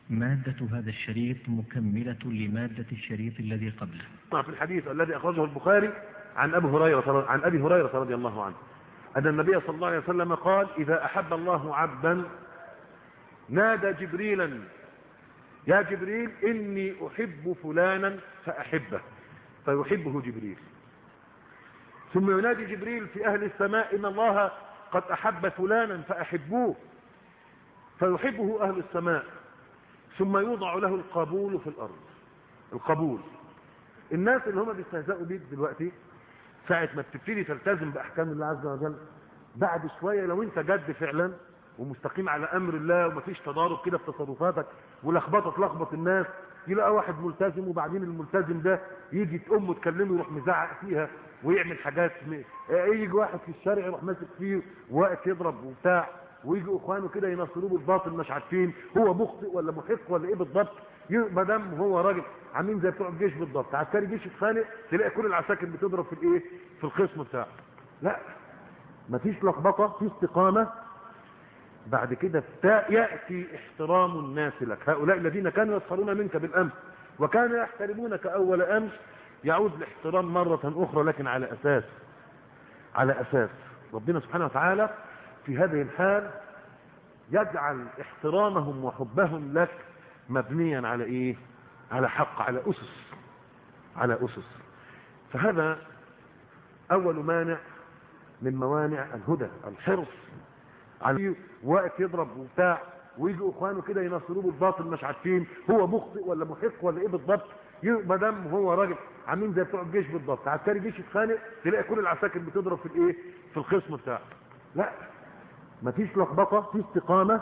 مادة هذا الشريط مكملة لمادة الشريط الذي قبله في الحديث الذي أخرجه البخاري عن أبي هريرة عن أبي هريرة رضي الله عنه أن النبي صلى الله عليه وسلم قال إذا أحب الله عبدا نادى جبريلا يا جبريل إني أحب فلانا فأحبه فيحبه جبريل ثم ينادي جبريل في أهل السماء إن الله قد أحب فلانا فأحبوه فيحبه أهل السماء ثم يوضع له القبول في الأرض القبول الناس اللي هم بيستهزئوا بيك دلوقتي ساعة ما بتبتدي تلتزم بأحكام الله عز وجل بعد شوية لو انت جد فعلا ومستقيم على أمر الله ومفيش تضارب كده في تصرفاتك ولخبطة تلخبط الناس يلاقى واحد ملتزم وبعدين الملتزم ده يجي تقوم وتكلمه يروح مزعق فيها ويعمل حاجات م... يجي واحد في الشارع يروح ماسك فيه وواقف يضرب وبتاع ويجي اخوانه كده ينصروه بالباطل مش عارفين هو مخطئ ولا محق ولا ايه بالضبط ما دام هو راجل عاملين زي بتوع الجيش بالضبط عسكري جيش يتخانق تلاقي كل العساكر بتضرب في الايه في الخصم بتاعه لا مفيش لخبطه في استقامه بعد كده ياتي احترام الناس لك هؤلاء الذين كانوا يسخرون منك بالامس وكانوا يحترمونك اول امس يعود الاحترام مرة اخرى لكن على اساس على اساس ربنا سبحانه وتعالى في هذه الحال يجعل احترامهم وحبهم لك مبنيا على ايه على حق على اسس على اسس فهذا اول مانع من موانع الهدى الحرص على واقف يضرب وبتاع ويجي اخوانه كده ينصروه بالباطل مش عارفين هو مخطئ ولا محق ولا ايه بالضبط ما دام هو راجل عاملين زي بتوع الجيش بالضبط عسكري جيش يتخانق تلاقي كل العساكر بتضرب في الايه في الخصم بتاعه لا مفيش لخبطه في استقامه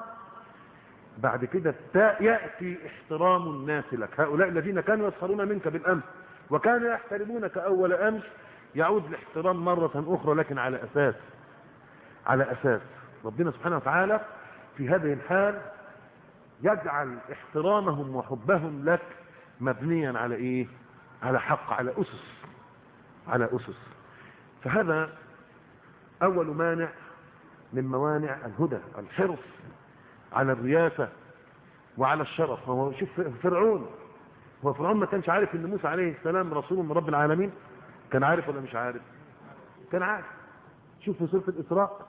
بعد كده ياتي احترام الناس لك هؤلاء الذين كانوا يسخرون منك بالامس وكانوا يحترمونك اول امس يعود الاحترام مرة اخرى لكن على اساس على اساس ربنا سبحانه وتعالى في هذه الحال يجعل احترامهم وحبهم لك مبنيا على ايه على حق على اسس على اسس فهذا اول مانع من موانع الهدى الحرص على الرياسة وعلى الشرف هو شوف فرعون هو فرعون ما كانش عارف ان موسى عليه السلام رسول من رب العالمين كان عارف ولا مش عارف كان عارف شوف في سورة الإسراء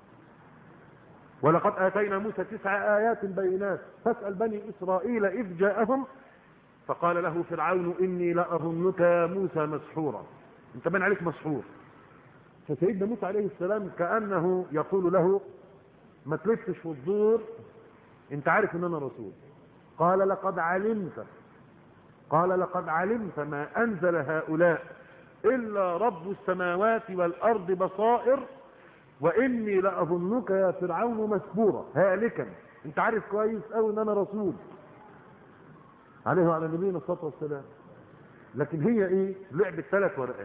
ولقد آتينا موسى تسع آيات بينات فاسأل بني إسرائيل إذ جاءهم فقال له فرعون إني لأظنك يا موسى مسحورا انت بين عليك مسحور فسيدنا موسى عليه السلام كأنه يقول له ما تلفش وتدور انت عارف ان انا رسول قال لقد علمت قال لقد علمت ما انزل هؤلاء الا رب السماوات والارض بصائر واني لاظنك يا فرعون مسبورا هالكا انت عارف كويس قوي ان انا رسول عليه وعلى نبينا الصلاه والسلام لكن هي ايه لعبه ثلاث ورقات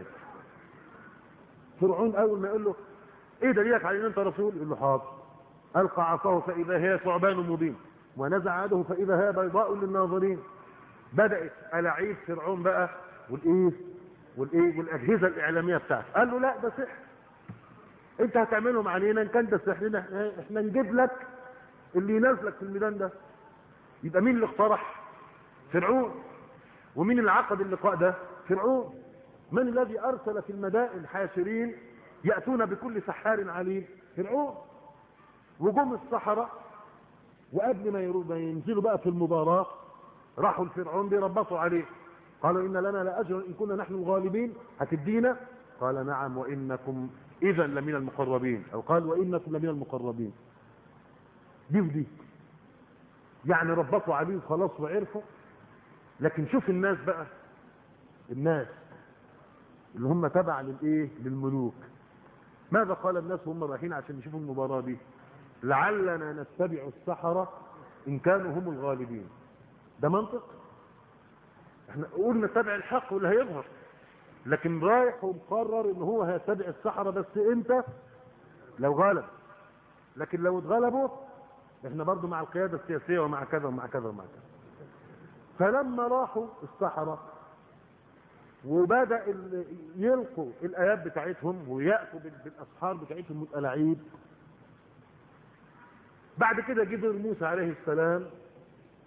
فرعون اول ما يقول له ايه دليلك على ان انت رسول يقول له حاضر القى عصاه فاذا هي ثعبان مبين ونزع يده فاذا هي بيضاء للناظرين بدات الاعيب فرعون بقى والايه والايه والاجهزه الاعلاميه بتاعته قال له لا ده سحر انت هتعملهم علينا ان كان ده سحرنا احنا نجيب لك اللي ينزلك في الميدان ده يبقى مين اللي اقترح فرعون ومين اللي عقد اللقاء ده فرعون من الذي ارسل في المدائن حاشرين ياتون بكل سحار عليم فرعون وجم السحره وقبل ما ينزلوا بقى في المباراه راحوا الفرعون بيربطوا عليه قالوا ان لنا لاجرا ان كنا نحن الغالبين هتدينا قال نعم وانكم اذا لمن المقربين او قال وانكم لمن المقربين دي ودي يعني ربطوا عليه وخلاص وعرفوا لكن شوف الناس بقى الناس اللي هم تبع للايه للملوك ماذا قال الناس وهم رايحين عشان يشوفوا المباراه دي لعلنا نتبع السحره ان كانوا هم الغالبين ده منطق احنا قلنا نتبع الحق واللي هيظهر لكن رايح ومقرر ان هو هيتبع السحره بس امتى لو غلب لكن لو اتغلبوا احنا برضو مع القياده السياسيه ومع كذا ومع كذا ومع كذا فلما راحوا السحره وبدا يلقوا الايات بتاعتهم وياتوا بالاسحار بتاعتهم والالاعيب بعد كده قدر موسى عليه السلام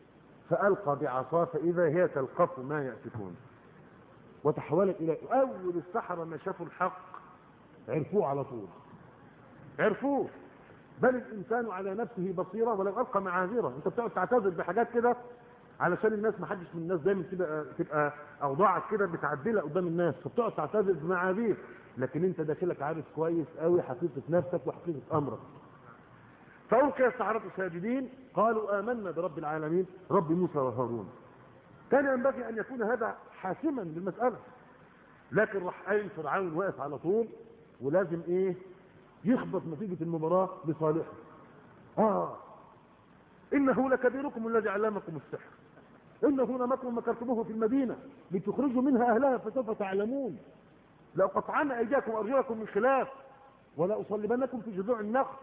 فألقى بعصاه فإذا هي تلقف ما يأفكون وتحولت إلى أول السحرة ما شافوا الحق عرفوه على طول عرفوه بل الإنسان على نفسه بصيرة ولو ألقى معاذيره أنت بتقعد تعتذر بحاجات كده علشان الناس ما حدش من الناس دايما تبقى تبقى اوضاعك كده متعدله قدام الناس فبتقعد تعتذر بمعاذير لكن انت داخلك عارف كويس قوي حقيقه نفسك وحقيقه امرك فألقي السحرة ساجدين قالوا آمنا برب العالمين رب موسى وهارون كان ينبغي أن يكون هذا حاسما للمسألة لكن راح قايم فرعون واقف على طول ولازم ايه يخبط نتيجة المباراة لصالحه اه انه لكبيركم الذي علمكم السحر انه لمكر مكرتموه في المدينة لتخرجوا منها اهلها فسوف تعلمون لأقطعن ايديكم وارجلكم من خلاف ولا اصلبنكم في جذوع النخل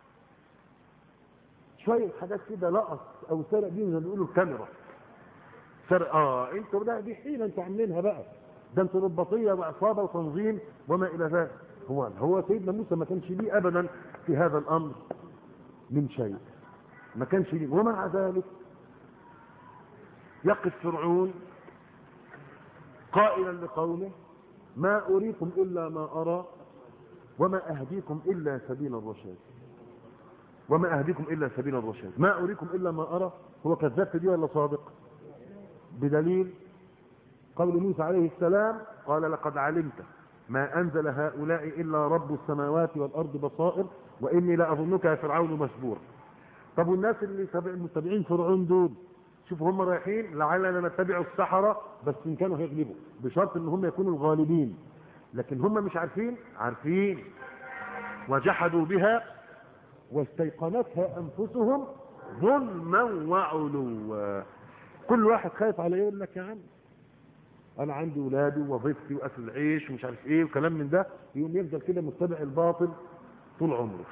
شوية حاجات كده لقط او سرق دي زي ما بيقولوا الكاميرا سرق اه انتوا ده دي حيلة انتوا عاملينها بقى ده انتوا رباطية وعصابة وتنظيم وما الى ذلك هو هو سيدنا موسى ما كانش ليه ابدا في هذا الامر من شيء ما كانش ليه ومع ذلك يقف فرعون قائلا لقومه ما اريكم الا ما ارى وما اهديكم الا سبيل الرشاد وما اهديكم الا سبيل الرشاد ما اريكم الا ما ارى هو كذاب في دي ولا صادق بدليل قول موسى عليه السلام قال لقد علمت ما انزل هؤلاء الا رب السماوات والارض بصائر واني لاظنك يا فرعون مسبور طب والناس اللي متابعين فرعون دول شوفوا هم رايحين لعلنا نتبع السحرة بس ان كانوا هيغلبوا بشرط ان هم يكونوا الغالبين لكن هم مش عارفين عارفين وجحدوا بها واستيقنتها انفسهم ظلما وعلوا كل واحد خايف على يقول لك يا عم انا عندي ولادي ووظيفتي واكل العيش ومش عارف ايه وكلام من ده يقوم يفضل كده متبع الباطل طول عمره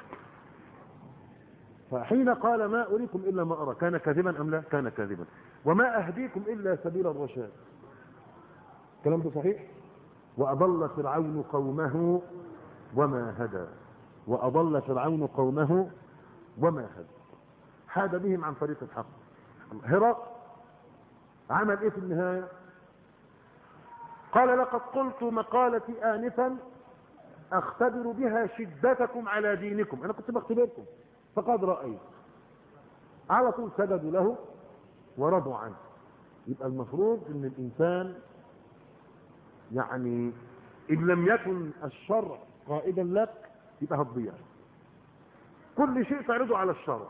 فحين قال ما أريكم إلا ما أرى كان كاذبا أم لا كان كاذبا وما أهديكم إلا سبيل الرشاد الكلام ده صحيح وأضل فرعون قومه وما هدى وأضل فرعون قومه وما هدى حاد بهم عن طريق الحق هرق عمل ايه في النهاية قال لقد قلت مقالتي آنفا اختبر بها شدتكم على دينكم انا كنت بختبركم فقد رأيت على طول سجدوا له ورضوا عنه يبقى المفروض ان الانسان يعني ان لم يكن الشرع قائدا لك يبقى هتضيع كل شيء تعرضه على الشرع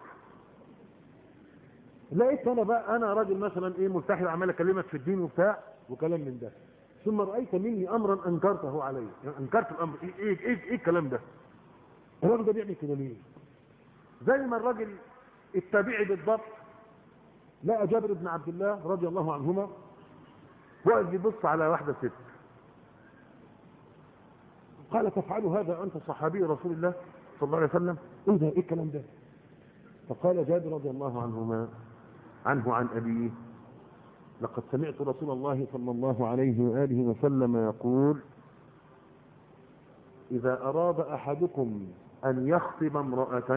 لقيت انا بقى انا راجل مثلا ايه ملتحي عمال اكلمك في الدين وبتاع وكلام من ده ثم رايت مني امرا انكرته علي يعني انكرت الامر ايه ايه ايه, إيه الكلام ده الراجل ده بيعمل كده ليه زي ما الراجل التابعي بالضبط لقى جابر بن عبد الله رضي الله عنهما واقف بيبص على واحده ست قال تفعل هذا انت صحابي رسول الله صلى الله عليه وسلم ايه ده ايه الكلام ده فقال جابر رضي الله عنهما عنه عن ابيه لقد سمعت رسول الله صلى الله عليه واله وسلم يقول اذا اراد احدكم ان يخطب امراه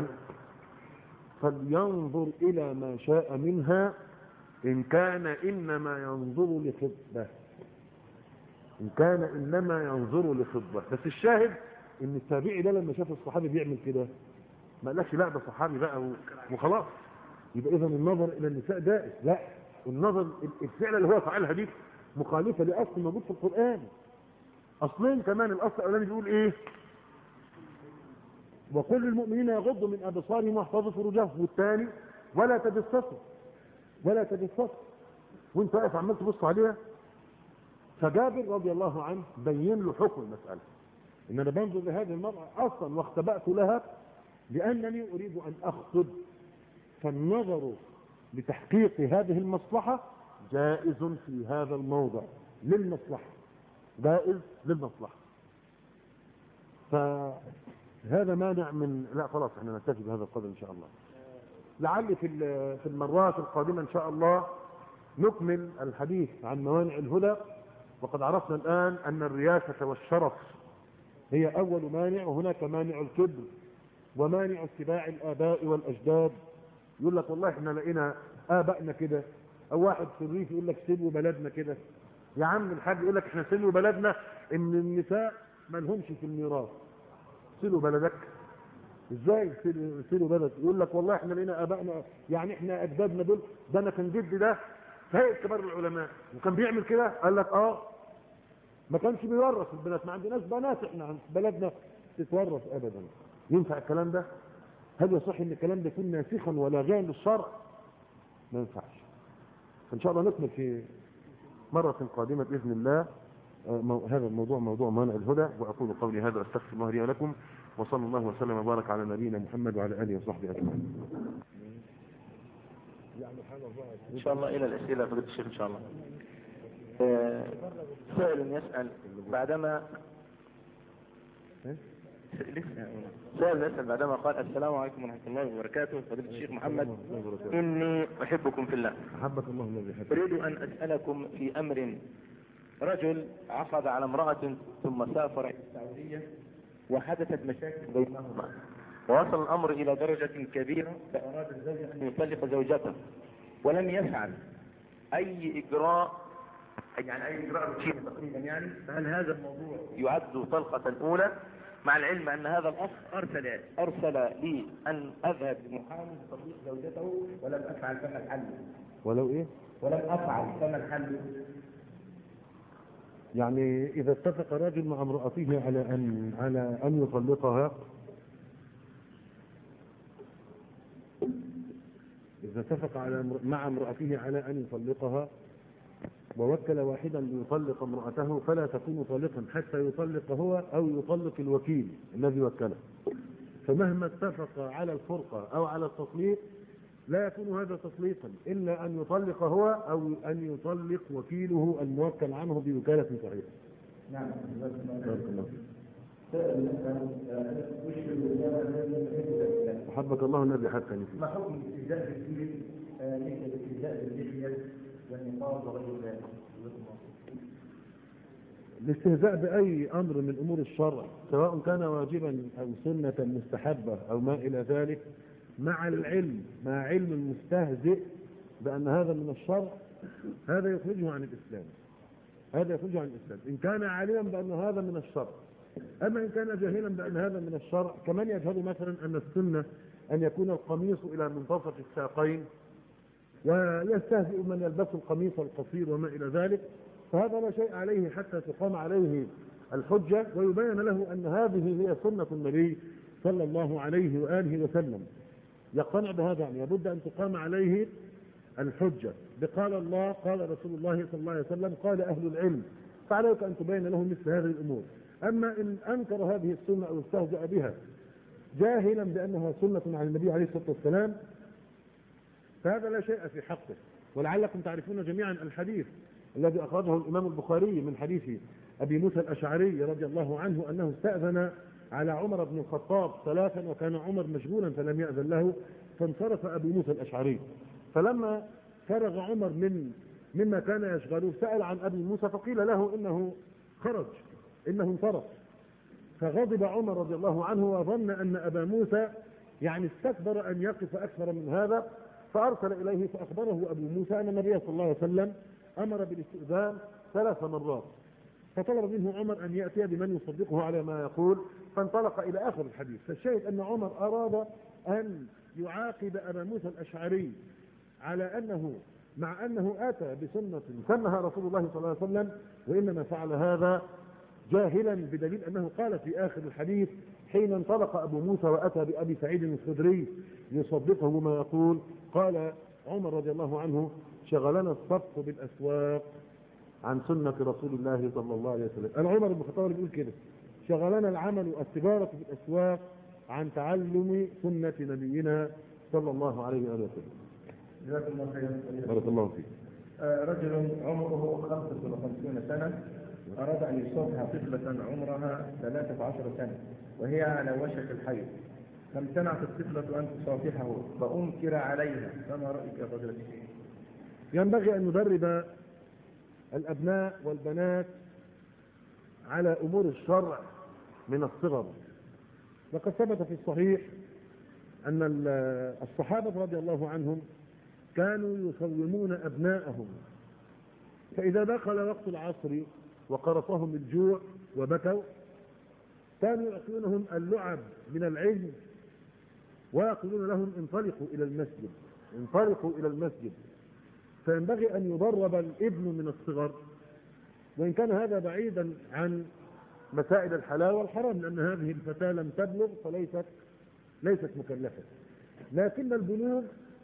فلينظر الى ما شاء منها ان كان انما ينظر لخطبه ان كان انما ينظر لخطبه بس الشاهد ان التابعي ده لما شاف الصحابي بيعمل كده ما قالش لا ده صحابي بقى وخلاص يبقى اذا النظر الى النساء جائز لا النظر الفعل اللي هو فعلها دي مخالفه لاصل موجود في القران اصلين كمان الاصل الاولاني بيقول ايه وكل المؤمنين يغضوا من ابصارهم واحفظوا فروجهم والثاني ولا تجسسوا ولا تجسسوا وانت واقف عمال تبص عليها فجابر رضي الله عنه بين له حكم المساله ان انا بنظر لهذه المراه اصلا واختبأت لها لانني اريد ان اخطب فالنظر لتحقيق هذه المصلحه جائز في هذا الموضع للمصلحه جائز للمصلحه فهذا مانع من لا خلاص احنا نكتفي بهذا القدر ان شاء الله لعل في في المرات القادمه ان شاء الله نكمل الحديث عن موانع الهدى وقد عرفنا الان ان الرياسه والشرف هي اول مانع وهناك مانع الكبر ومانع اتباع الاباء والاجداد يقول لك والله احنا لقينا ابائنا كده او واحد في الريف يقول لك سيبوا بلدنا كده يا عم الحاج يقول لك احنا سيبوا بلدنا ان النساء ما لهمش في الميراث سيبوا بلدك ازاي سيبوا سيبوا بلد يقول لك والله احنا لقينا ابائنا يعني احنا اجدادنا دول ده انا كان جدي ده في هيئه كبار العلماء وكان بيعمل كده قال لك اه ما كانش بيورث البنات ما عندناش بنات احنا عند بلدنا تتورث ابدا ينفع الكلام ده هل يصح ان الكلام ده يكون ناسخا ولا جاء للشرع ما ينفعش ان شاء الله نكمل في مرة قادمة بإذن الله آه، مو- هذا الموضوع موضوع مانع الهدى وأقول قولي هذا أستغفر الله لي ولكم وصلى الله وسلم وبارك على نبينا محمد وعلى آله وصحبه أجمعين إن شاء الله إلى الأسئلة فضيلة الشيخ إن شاء الله آه، سائل يسأل بعدما سائل يسأل بعدما قال السلام عليكم ورحمة الله وبركاته فضيلة الشيخ محمد إني أحبكم في الله أحبك الله الذي يحبك أريد أن أسألكم في أمر رجل عقد على امرأة ثم سافر إلى السعودية وحدثت مشاكل بينهما ووصل الأمر إلى درجة كبيرة فأراد الزوج أن يطلق زوجته ولم يفعل أي إجراء يعني أي إجراء روتيني تقريبا يعني فهل هذا الموضوع يعد طلقة أولى مع العلم أن هذا الأخ أرسل أرسل لي أن أذهب لمحامي لتطليق زوجته ولم أفعل فما الحل ولو إيه ولم افعل فما الحل؟ يعني إذا اتفق رجل مع امرأته على أن على أن يطلقها إذا اتفق على امر- مع امرأته على أن يطلقها ووكل واحدا ليطلق امرأته فلا تكون طالقا حتى يطلق هو أو يطلق الوكيل الذي وكله فمهما اتفق على الفرقة أو على التطليق لا يكون هذا تطليقا إلا أن يطلق هو أو أن يطلق وكيله الموكل عنه بوكالة صحيحة نعم بارك الله فيك. أحبك الله الذي حثني فيه ما حكم الاستهزاء بالدين مثل الاستهزاء باللحية والنقاب وغير ذلك؟ الاستهزاء بأي أمر من أمور الشرع سواء كان واجبا أو سنة مستحبة أو ما إلى ذلك مع العلم مع علم المستهزئ بأن هذا من الشرع هذا يخرجه عن الإسلام هذا يخرجه عن الإسلام إن كان عالما بأن هذا من الشرع أما إن كان جاهلا بأن هذا من الشرع كمن يجهل مثلا أن السنة أن يكون القميص إلى منتصف الساقين ويستهزئ من يلبس القميص القصير وما إلى ذلك فهذا لا شيء عليه حتى تقام عليه الحجة ويبين له أن هذه هي سنة النبي صلى الله عليه وآله وسلم يقتنع بهذا يعني لابد أن تقام عليه الحجة بقال الله قال رسول الله صلى الله عليه وسلم قال أهل العلم فعليك أن تبين له مثل هذه الأمور أما إن أنكر هذه السنة أو استهزأ بها جاهلا بأنها سنة عن النبي عليه الصلاة والسلام فهذا لا شيء في حقه ولعلكم تعرفون جميعا الحديث الذي أخرجه الإمام البخاري من حديث أبي موسى الأشعري رضي الله عنه أنه استأذن على عمر بن الخطاب ثلاثا وكان عمر مشغولا فلم يأذن له فانصرف أبو موسى الأشعري فلما فرغ عمر من مما كان يشغله سأل عن أبي موسى فقيل له إنه خرج إنه انصرف فغضب عمر رضي الله عنه وظن أن أبا موسى يعني استكبر أن يقف أكثر من هذا فأرسل إليه فأخبره أبو موسى أن النبي صلى الله عليه وسلم أمر بالاستئذان ثلاث مرات فطلب منه عمر أن يأتي بمن يصدقه على ما يقول فانطلق إلى آخر الحديث فالشاهد أن عمر أراد أن يعاقب أبا موسى الأشعري على أنه مع أنه أتى بسنة سنها رسول الله صلى الله عليه وسلم وإنما فعل هذا جاهلا بدليل أنه قال في آخر الحديث حين انطلق أبو موسى وأتى بأبي سعيد الخدري يصدقه بما يقول قال عمر رضي الله عنه شغلنا الصفق بالأسواق عن سنة رسول الله صلى الله عليه وسلم أنا عمر بن الخطاب بيقول كده شغلنا العمل التجارة في الأسواق عن تعلم سنة نبينا صلى الله عليه وآله وسلم جزاكم الله خيرا بارك الله فيك آه، رجل عمره 55 سنة أراد أن يصافح طفلة عمرها 13 سنة وهي على وشك الحيض فامتنعت الطفلة أن تصافحه فأنكر عليها فما رأيك يا فضيلة الشيخ؟ ينبغي أن ندرب الأبناء والبنات على أمور الشرع من الصغر وقد ثبت في الصحيح أن ال- الصحابة رضي الله عنهم كانوا يصومون أبناءهم فإذا دخل وقت العصر وقرصهم الجوع وبكوا كانوا يعطونهم اللعب من العلم ويقولون لهم انطلقوا إلى المسجد انطلقوا إلى المسجد فينبغي أن يدرب الابن من الصغر وإن كان هذا بعيدا عن مسائل الحلال والحرام لأن هذه الفتاة لم تبلغ فليست ليست مكلفة لكن البلوغ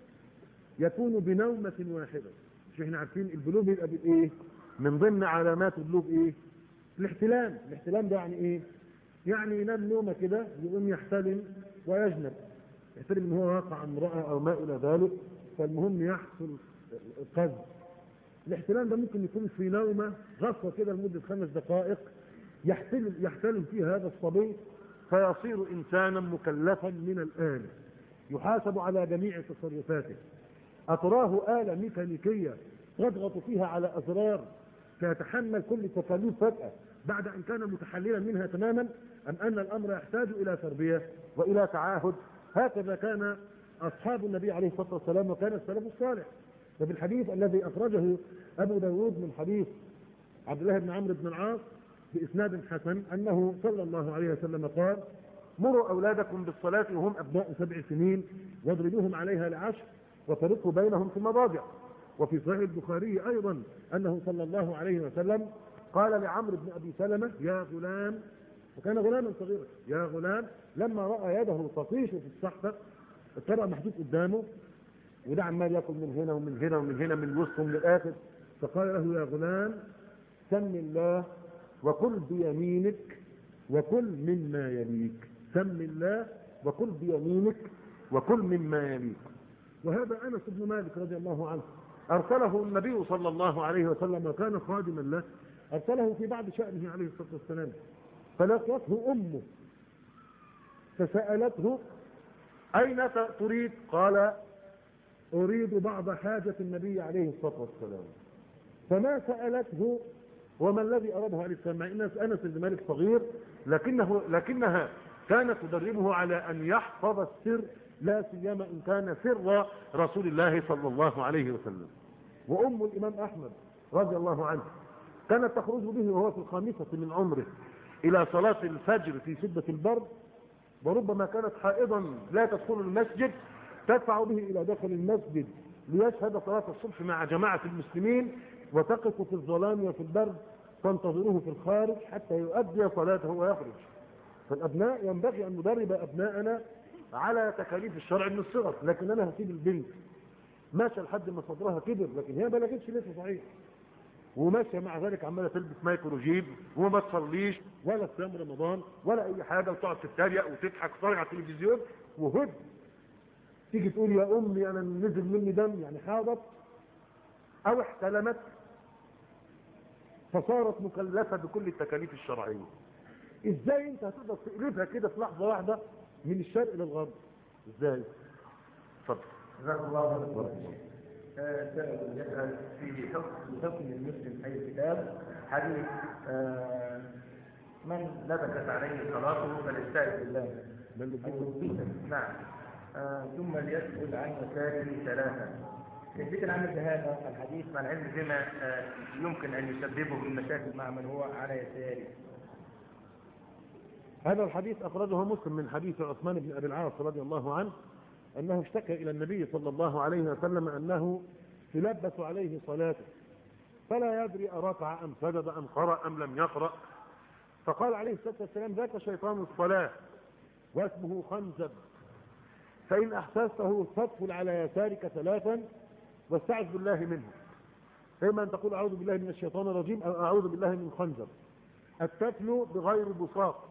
يكون بنومة واحدة مش احنا عارفين البلوغ يبقى بالايه من ضمن علامات البلوغ ايه الاحتلام الاحتلام ده يعني ايه يعني ينام نومة كده يقوم يحتلم ويجنب يحتلم ان هو واقع امرأة او ما الى ذلك فالمهم يحصل قذف الاحتلام ده ممكن يكون في نومة غصة كده لمدة خمس دقائق يحتلم يحتلم فيها هذا الصبي فيصير انسانا مكلفا من الان يحاسب على جميع تصرفاته أتراه آلة ميكانيكية تضغط فيها على أزرار فيتحمل كل تكاليف فجأة بعد أن كان متحللا منها تماما أم أن الأمر يحتاج إلى تربية وإلى تعاهد هكذا كان أصحاب النبي عليه الصلاة والسلام وكان السلف الصالح وفي الحديث الذي أخرجه أبو داود من حديث عبد الله بن عمرو بن العاص بإسناد حسن أنه صلى الله عليه وسلم قال مروا أولادكم بالصلاة وهم أبناء سبع سنين واضربوهم عليها لعشر وفرقوا بينهم في المضاجع وفي صحيح البخاري أيضا أنه صلى الله عليه وسلم قال لعمرو بن أبي سلمة يا غلام وكان غلاما صغيرا يا غلام لما رأى يده تطيش في الصحفة الطبق محطوط قدامه وده عمال ياكل من هنا ومن هنا ومن هنا من وسط ومن الآخر فقال له يا غلام سم الله وكل بيمينك وكل مما يليك سم الله وكل بيمينك وكل مما يليك وهذا انس بن مالك رضي الله عنه ارسله النبي صلى الله عليه وسلم وكان خادما له ارسله في بعض شانه عليه الصلاه والسلام فلقيته امه فسالته اين تريد قال اريد بعض حاجه النبي عليه الصلاه والسلام فما سالته وما الذي اراده عليه السلام مع ان انس بن مالك صغير لكنه لكنها كانت تدربه على ان يحفظ السر لا سيما ان كان سر رسول الله صلى الله عليه وسلم وام الامام احمد رضي الله عنه كانت تخرج به وهو في الخامسة من عمره الى صلاة الفجر في شدة البرد وربما كانت حائضا لا تدخل المسجد تدفع به الى داخل المسجد ليشهد صلاة الصبح مع جماعة المسلمين وتقف في الظلام وفي البرد تنتظره في الخارج حتى يؤدي صلاته ويخرج فالابناء ينبغي ان ندرب ابناءنا على تكاليف الشرع من الصغر لكن انا هسيب البنت ماشيه لحد ما صدرها كبر لكن هي ما بلغتش لسه صحيح وماشيه مع ذلك عماله تلبس مايكروجيب وما تصليش ولا صيام رمضان ولا اي حاجه وتقعد تتريق وتضحك وتتفرج على التلفزيون وهد تيجي تقول يا امي انا نزل مني دم يعني حاضت او احتلمت فصارت مكلفه بكل التكاليف الشرعيه ازاي انت هتقدر تقلبها كده في لحظه واحده من الشرق للغرب ازاي اتفضل جزاك الله خيرا سائل يسأل في حكم حكم المسلم أي كتاب حديث آه، من لبست عليه صلاته فليستعذ بالله من نعم آه، ثم ليسأل عن يساره ثلاثا الذكر عن هذا الحديث مع العلم بما آه، يمكن أن يسببه من مشاكل مع من هو على يساره هذا الحديث أخرجه مسلم من حديث عثمان بن أبي العاص رضي الله عنه أنه اشتكى إلى النبي صلى الله عليه وسلم أنه تلبس عليه صلاته فلا يدري أركع أم سجد أم قرأ أم لم يقرأ فقال عليه الصلاة والسلام ذاك شيطان الصلاة واسمه خنزب فإن أحسسته فادخل على يسارك ثلاثا واستعذ بالله منه إما أن تقول أعوذ بالله من الشيطان الرجيم أو أعوذ بالله من خنزب التفل بغير بصاق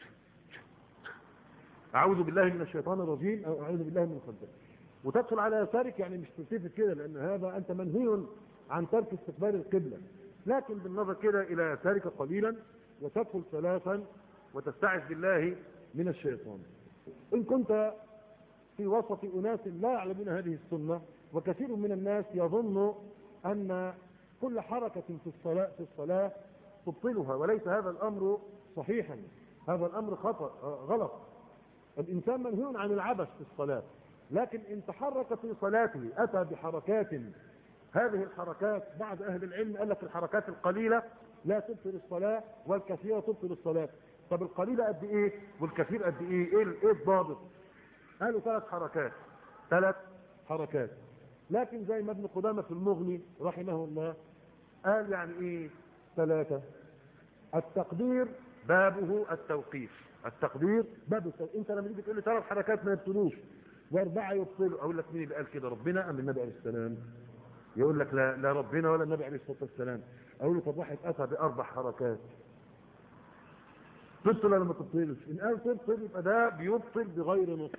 أعوذ بالله من الشيطان الرجيم أو أعوذ بالله من الخنزب وتدخل على يسارك يعني مش تلتفت كده لأن هذا أنت منهي عن ترك استقبال القبلة لكن بالنظر كده إلى يسارك قليلا وتدخل ثلاثا وتستعذ بالله من الشيطان إن كنت في وسط أناس لا يعلمون هذه السنة وكثير من الناس يظن أن كل حركة في الصلاة في الصلاة تبطلها وليس هذا الأمر صحيحا هذا الأمر خطأ غلط الإنسان منهي عن العبث في الصلاة لكن ان تحرك في صلاته اتى بحركات هذه الحركات بعض اهل العلم قال لك الحركات القليله لا تبطل الصلاه والكثيره تبطل الصلاه طب القليله قد ايه والكثير قد ايه ايه ال- ايه الضابط قالوا ثلاث حركات ثلاث حركات لكن زي ما ابن قدامه في المغني رحمه الله قال يعني ايه ثلاثه التقدير بابه التوقيف التقدير باب التوقيف انت لما تيجي تقول لي ثلاث حركات ما يبطلوش واربعه يبطلوا اقول لك مين اللي قال كده ربنا ام النبي عليه السلام يقول لك لا لا ربنا ولا النبي عليه الصلاه والسلام اقول له طب واحد اتى باربع حركات تبطل ولا ما تبطلش ان قال تبطل يبقى ده بيبطل بغير نص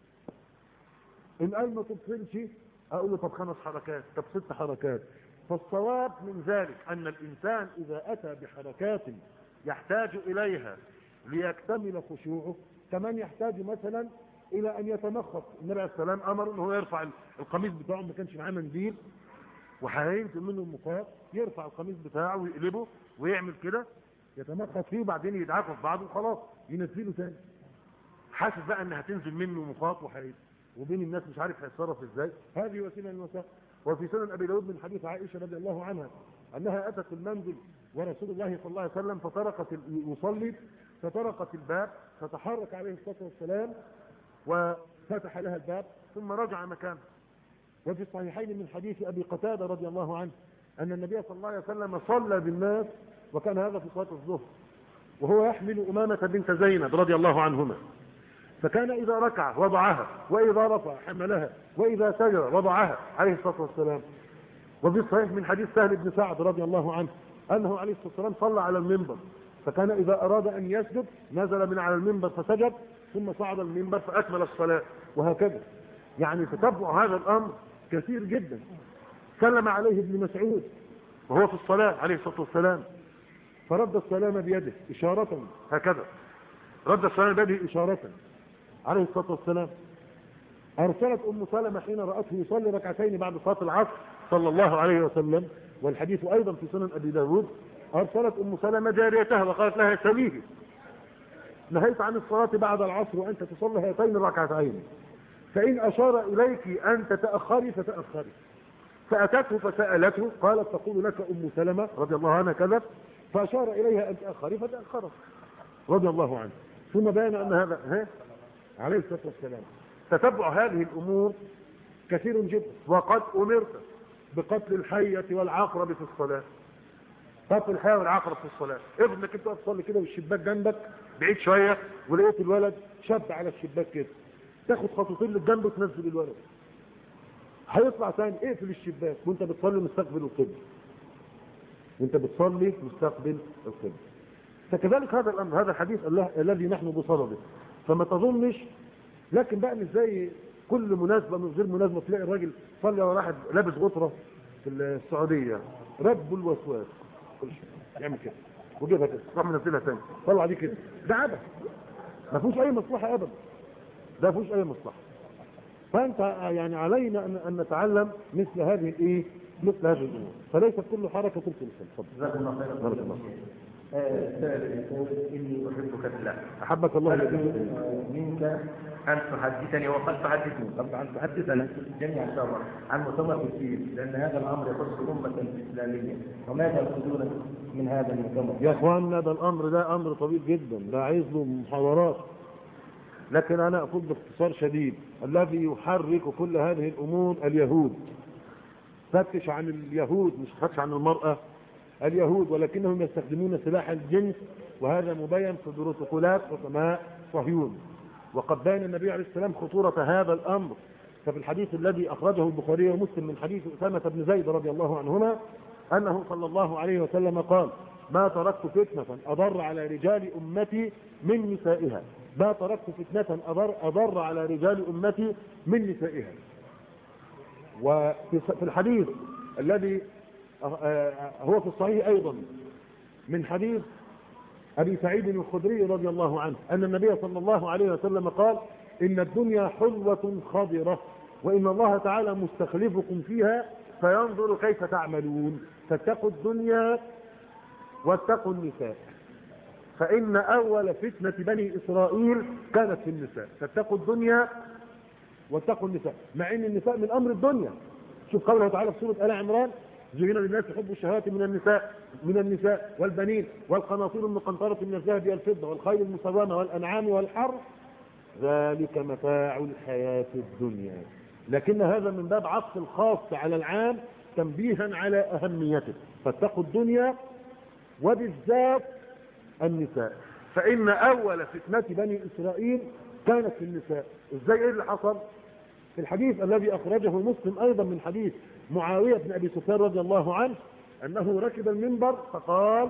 ان قال ما تبطلش اقول له طب خمس حركات طب ست حركات فالصواب من ذلك ان الانسان اذا اتى بحركات يحتاج اليها ليكتمل خشوعه كمان يحتاج مثلا الى ان يتمخط النبي عليه السلام امر ان هو يرفع القميص بتاعه ما كانش معاه منديل وهينزل منه المخاط يرفع القميص بتاعه ويقلبه ويعمل كده يتمخط فيه وبعدين يدعكوا في بعض وخلاص ينزله تاني حاسس بقى ان هتنزل منه مخاط وحي وبين الناس مش عارف هيتصرف ازاي هذه وسيله من الوسائل وفي سنن ابي داود من حديث عائشه رضي الله عنها انها اتت المنزل ورسول الله صلى الله عليه وسلم فطرقت ال- يصلي فطرقت الباب فتحرك عليه الصلاه والسلام وفتح لها الباب ثم رجع مكانه وفي الصحيحين من حديث ابي قتاده رضي الله عنه ان النبي صلى الله عليه وسلم صلى بالناس وكان هذا في صلاه الظهر وهو يحمل امامه بنت زينب رضي الله عنهما فكان اذا ركع وضعها واذا رفع حملها واذا سجد وضعها عليه الصلاه والسلام وفي الصحيح من حديث سهل بن سعد رضي الله عنه انه عليه الصلاه والسلام صلى على المنبر فكان اذا اراد ان يسجد نزل من على المنبر فسجد ثم صعد المنبر فاكمل الصلاه وهكذا يعني تتبع هذا الامر كثير جدا سلم عليه ابن مسعود وهو في الصلاه عليه الصلاه والسلام فرد السلام بيده اشاره هكذا رد السلام بيده اشاره عليه الصلاه والسلام ارسلت ام سلمه حين راته يصلي ركعتين بعد صلاه العصر صلى الله عليه وسلم والحديث ايضا في سنن ابي داود ارسلت ام سلمه جاريتها وقالت لها سليه نهيت عن الصلاه بعد العصر وانت تصلي هاتين الركعتين فان اشار اليك ان تتاخري فتاخري فاتته فسالته قالت تقول لك ام سلمه رضي الله عنها كذا فاشار اليها ان تاخري فتاخرت رضي الله عنه ثم بين ان هذا ها عليه الصلاه والسلام تتبع هذه الامور كثير جدا وقد امرت بقتل الحيه والعقرب في الصلاه قتل الحيه والعقرب في الصلاه افرض انك انت واقف تصلي كده والشباك جنبك بعيد شويه ولقيت الولد شاب على الشباك كده تاخد خطوتين للجنب وتنزل الولد هيطلع ثاني اقفل الشباك وانت بتصلي مستقبل القبله وانت بتصلي مستقبل القبله فكذلك هذا الامر هذا الحديث الله الذي نحن بصدده فما تظنش لكن بقى مش زي كل مناسبه من غير مناسبه تلاقي الراجل صلى على واحد لابس غطره في السعوديه رب الوسواس كل شيء يعمل كده وجيبها كده راح منزلها تاني طلع دي كده ده عبث ما فيهوش اي مصلحه ابدا ده ما فيهوش اي مصلحه فانت يعني علينا ان ان نتعلم مثل هذه الايه مثل هذه الامور فليست كل حركه تلك الانسان جزاكم الله خيرا بارك الله السائل يقول اني احبك في الله احبك الله الذي منك ان تحدثني وقد تحدثني طبعا تحدثنا جميعا ان شاء الله عن مؤتمر الدين لان هذا الامر يخص الامه الاسلاميه وماذا يقصدون من هذا المؤتمر؟ يا اخواننا ده الامر ده امر طويل جدا ده عايز له محاضرات لكن انا اقول باختصار شديد الذي يحرك كل هذه الامور اليهود فتش عن اليهود مش فتش عن المراه اليهود ولكنهم يستخدمون سلاح الجنس وهذا مبين في بروتوكولات حكماء صهيون وقد بين النبي عليه السلام خطورة هذا الأمر ففي الحديث الذي أخرجه البخاري ومسلم من حديث أسامة بن زيد رضي الله عنهما أنه صلى الله عليه وسلم قال ما تركت فتنة أضر على رجال أمتي من نسائها ما تركت فتنة أضر, أضر على رجال أمتي من نسائها وفي في الحديث الذي هو في الصحيح أيضا من حديث أبي سعيد الخدري رضي الله عنه أن النبي صلى الله عليه وسلم قال إن الدنيا حلوة خضرة وإن الله تعالى مستخلفكم فيها فينظر كيف تعملون فاتقوا الدنيا واتقوا النساء فإن أول فتنة بني إسرائيل كانت في النساء فاتقوا الدنيا واتقوا النساء مع ان النساء من امر الدنيا شوف قوله تعالى في سوره ال عمران زين للناس حب الشهوات من النساء من النساء والبنين والقناطير المقنطرة من الذهب والفضة والخيل المسومة والأنعام والحرث ذلك متاع الحياة الدنيا لكن هذا من باب عطف الخاص على العام تنبيها على أهميته فاتقوا الدنيا وبالذات النساء فإن أول فتنة بني إسرائيل كانت في النساء إزاي إيه اللي حصل في الحديث الذي أخرجه مسلم أيضا من حديث معاوية بن أبي سفيان رضي الله عنه أنه ركب المنبر فقال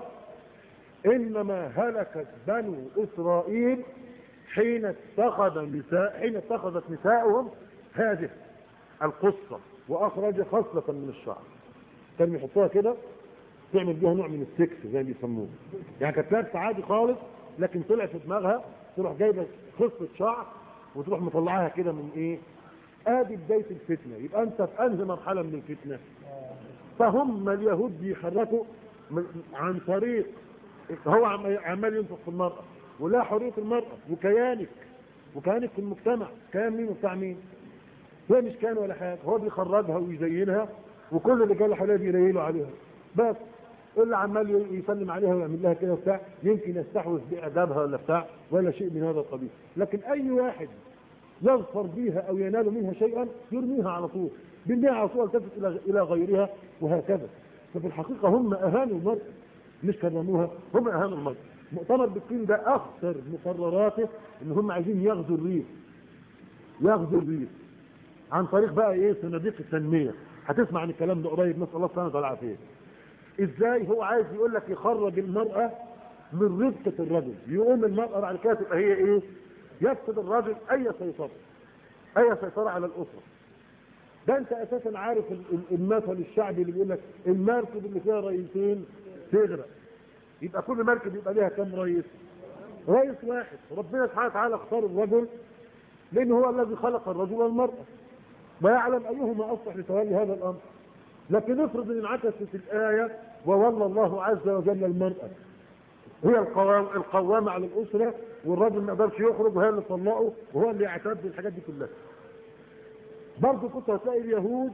إنما هلكت بنو إسرائيل حين اتخذ نساء حين اتخذت نساؤهم هذه القصة وأخرج خصلة من الشعر كانوا يحطوها كده تعمل بيها نوع من السكس زي ما بيسموه يعني كانت لابسه عادي خالص لكن طلع في دماغها تروح جايبه خصة شعر وتروح مطلعاها كده من ايه ادي بدايه الفتنه يبقى انت في انهي مرحله من الفتنه فهم اليهود بيحركوا من- عن طريق هو عم- عمال ينفق في المرأة ولا حرية المرأة وكيانك وكيانك في المجتمع كيان مين وبتاع مين هي مش كان ولا حاجة هو بيخرجها ويزينها وكل اللي جاي حواليها بيليلوا عليها بس اللي عمال ي- يسلم عليها ويعمل لها كده وبتاع يمكن يستحوذ بأدابها ولا بتاع ولا شيء من هذا القبيل لكن أي واحد يظفر بها أو ينال منها شيئا يرميها على طول بالنهاية على طول تلتفت إلى إلى غيرها وهكذا ففي الحقيقة هم أهانوا المرء مش كرموها هم أهانوا المرء مؤتمر بكين ده أخطر مقرراته إن هم عايزين يغزوا الريف يغزوا الريف عن طريق بقى ايه صناديق التنميه هتسمع عن الكلام ده قريب نسال الله سبحانه وتعالى العافيه ازاي هو عايز يقول لك يخرج المراه من رزقه الرجل يقوم المراه بعد كده تبقى هي ايه يفقد الرجل اي سيطره اي سيطره على الاسره ده انت اساسا عارف ال- ال- المثل الشعبي اللي بيقول لك المركب اللي فيها رئيسين تغرق يبقى كل مركب يبقى ليها كم رئيس رئيس واحد ربنا سبحانه وتعالى اختار الرجل لأن هو الذي خلق الرجل والمرأة ويعلم أيهما أصلح لتولي هذا الأمر لكن افرض ان انعكست الآية وولى الله عز وجل المرأة هي القوام القوامة على الأسرة والرجل ما يقدرش يخرج وهي اللي تطلقه وهو اللي يعتد بالحاجات دي كلها برضه كنت هتلاقي اليهود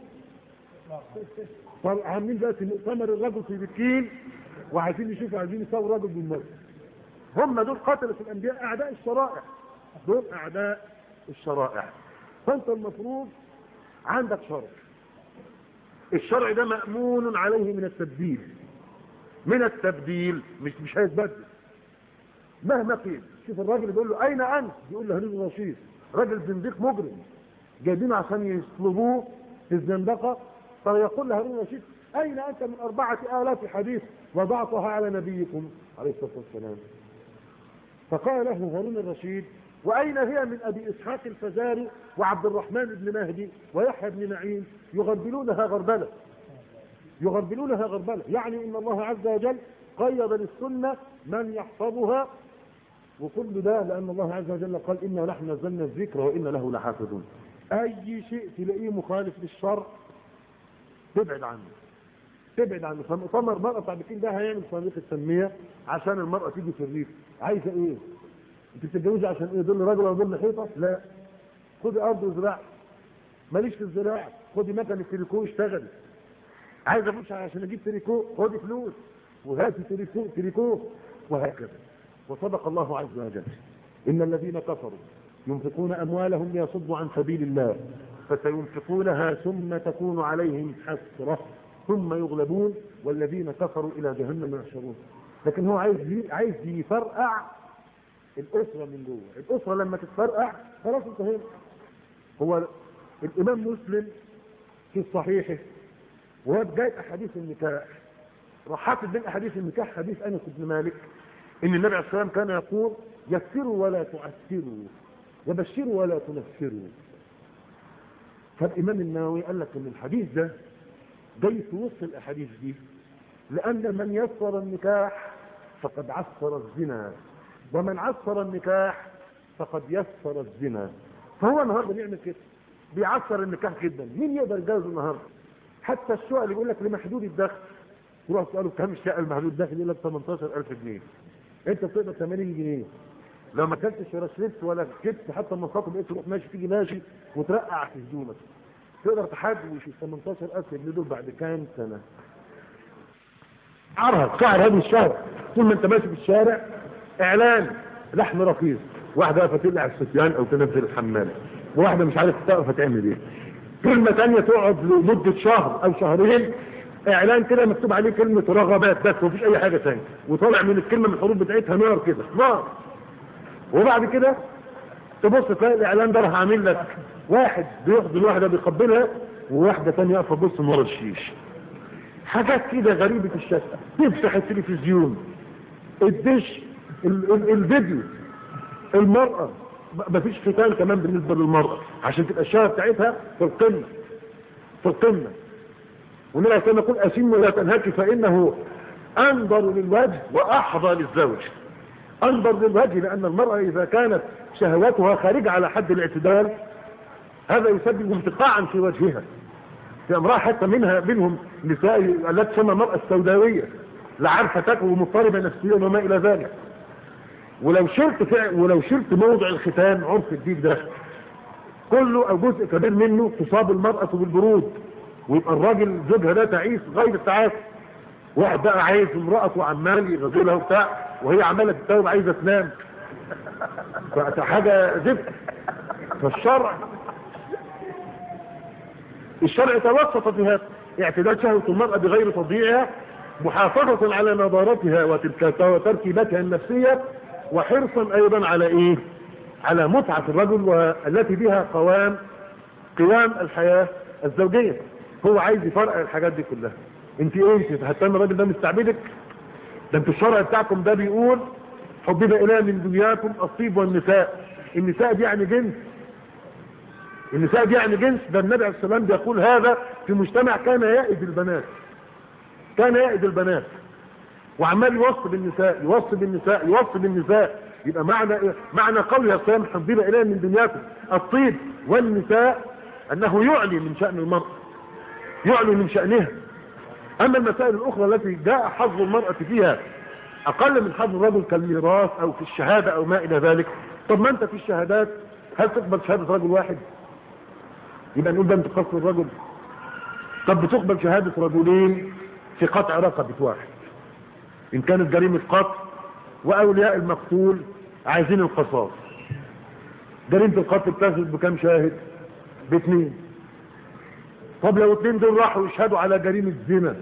طب عاملين دلوقتي مؤتمر الرجل في بكين وعايزين يشوفوا عايزين يساووا الرجل بالمرأة هم دول قتلة الأنبياء أعداء الشرائع دول أعداء الشرائع فأنت المفروض عندك شرع الشرع ده مأمون عليه من التبديل من التبديل مش مش هيتبدل مهما قيل شوف الراجل بيقول له أين أنت؟ بيقول له هارون رشيد راجل زنديق مجرم جايبينه عشان يصلبوه في الزندقة فيقول لهارون رشيد أين أنت من أربعة آلاف حديث وضعتها على نبيكم عليه الصلاة والسلام فقال له هارون الرشيد وأين هي من أبي إسحاق الفزاري وعبد الرحمن بن مهدي ويحيى بن معين يغربلونها غربلة يغربلونها غربلة يعني إن الله عز وجل قيد للسنة من يحفظها وكل ده لأن الله عز وجل قال إنا نحن نزلنا الذكر وإنا له لحافظون أي شيء تلاقيه مخالف للشرع تبعد عنه تبعد عنه فمؤتمر مرأة بتاع بكين ده هيعمل صناديق التنمية عشان المرأة تيجي في الريف عايزة ايه؟ انت بتتجوزي عشان ايه؟ ضل راجل ولا ضل حيطة؟ لا خدي ارض وزراعة ماليش في الزراعة خدي مكنة تريكو اشتغلي عايزة فلوس عشان اجيب تريكو خدي فلوس وهاتي تريكو تريكو وهكذا وصدق الله عز وجل ان الذين كفروا ينفقون اموالهم ليصدوا عن سبيل الله فسينفقونها ثم تكون عليهم حسرة ثم يغلبون والذين كفروا الى جهنم يحشرون لكن هو عايز عايز يفرقع الاسره من جوه الاسره لما تتفرقع خلاص انتهينا هو الامام مسلم في صحيحه وهو بدايه احاديث النكاح راح حاطط بين احاديث النكاح حديث انس بن مالك ان النبي عليه الصلاه والسلام كان يقول يسروا ولا تعسروا وبشروا ولا تنفروا فالامام النووي قال لك ان الحديث ده جاي في وسط الاحاديث دي لان من يسر النكاح فقد عسر الزنا ومن عسر النكاح فقد يسر الزنا فهو النهارده بيعمل كده بيعسر النكاح جدا مين يقدر يتجوز النهارده حتى الشقق اللي بيقول لك لمحدود الدخل تروح تساله كام الشقه المحدود الدخل يقول لك 18000 جنيه انت بتقبض 80 جنيه لو ما اكلتش ولا شربت ولا جبت حتى المصاط بقيت تروح ماشي تيجي ماشي وترقع في هدومك تقدر تحدوش ال 18000 جنيه دول بعد كام سنه عرض سعر هذا الشهر طول ما انت ماشي في الشارع اعلان لحم رخيص واحده واقفه تقلع السفيان او تنزل الحمام وواحده مش عارف تقف تعمل ايه كلمه ثانيه تقعد لمده شهر او شهرين اعلان كده مكتوب عليه كلمه رغبات بس مفيش اي حاجه ثانيه وطالع من الكلمه من الحروف بتاعتها نار كده نار وبعد كده تبص تلاقي الاعلان ده راح عامل لك واحد بيحضن واحده بيقبلها وواحده ثانيه واقفه تبص من ورا الشيش حاجات كده غريبه الشكل تفتح التلفزيون الدش ال- ال- الفيديو المرأة مفيش ختان كمان بالنسبة للمرأة عشان تبقى الشهوة بتاعتها في القمة في القمة والنبي كان يقول أسن ولا تنهك فإنه أنظر للوجه وأحظى للزوج أنظر للوجه لأن المرأة إذا كانت شهوتها خارجة على حد الاعتدال هذا يسبب انتقاعا في وجهها في امرأة حتى منها منهم نساء التي تسمى المرأة السوداوية لا عارفة تاكل ومضطربة نفسيا وما إلى ذلك ولو شلت فعل ولو شلت موضع الختان عرف الديك ده كله او جزء كبير منه تصاب المرأة بالبرود ويبقى الراجل زوجها ده تعيس غير التعافي واحد بقى عايز امرأته عمال يغزلها وبتاع وهي عمالة تتوب عايزة تنام فحاجة زفت فالشرع الشرع توسط في هذا اعتدال شهوة المرأة بغير تضييعها محافظة على نضارتها وتلك وتركيبتها النفسية وحرصا ايضا على ايه على متعة الرجل والتي بها قوام قيام الحياة الزوجية هو عايز يفرق الحاجات دي كلها انت ايه انت هتتم الراجل ده مستعبدك ده انتوا الشرع بتاعكم ده بيقول حبب الينا من دنياكم الطيب والنساء النساء دي يعني جنس النساء دي يعني جنس ده النبي عليه السلام بيقول هذا في مجتمع كان يائد البنات كان يائد البنات وعمال يوصي بالنساء يوصي بالنساء يوصي بالنساء يبقى معنى إيه؟ معنى قول يا سلام حبب الينا من دنياكم الطيب والنساء انه يعلي من شان المراه يعلي من شانها اما المسائل الاخرى التي جاء حظ المراه فيها اقل من حظ الرجل كالميراث او في الشهاده او ما الى ذلك طب ما انت في الشهادات هل تقبل شهاده رجل واحد يبقى نقول ده انت قصر الرجل طب بتقبل شهاده رجلين في قطع رقبه واحد ان كانت جريمه قتل واولياء المقتول عايزين القصاص جريمه القتل بتثبت بكام شاهد باثنين طب لو اثنين دول راحوا يشهدوا على جريمه زنا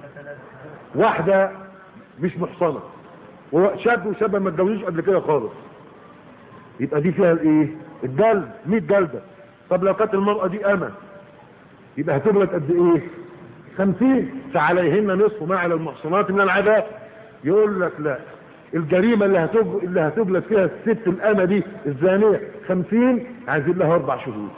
واحده مش محصنه وشاب وشابه ما اتجوزوش قبل كده خالص يبقى دي فيها الايه الجلد 100 جلده طب لو كانت المراه دي امه يبقى هتجلد قد ايه 50 فعليهن نصف ما على المحصنات من العذاب يقول لك لا الجريمه اللي هتج... اللي هتجلد فيها الست الامه دي الزانيه 50 عايزين لها اربع شهود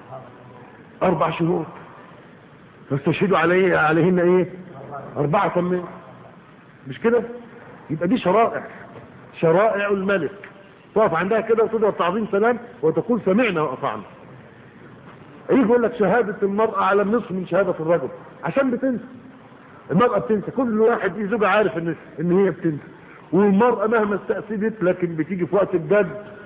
اربع شهود فاستشهدوا عليه عليهن ايه اربعه كمان مش كده يبقى دي شرائع شرائع الملك تقف عندها كده وتضرب تعظيم سلام وتقول سمعنا واطعنا يجي يقول لك شهادة المرأة على النصف من شهادة الرجل عشان بتنسى المرأة بتنسى كل واحد في زوجة عارف ان ان هي بتنسى والمرأة مهما استأسدت لكن بتيجي في وقت الجد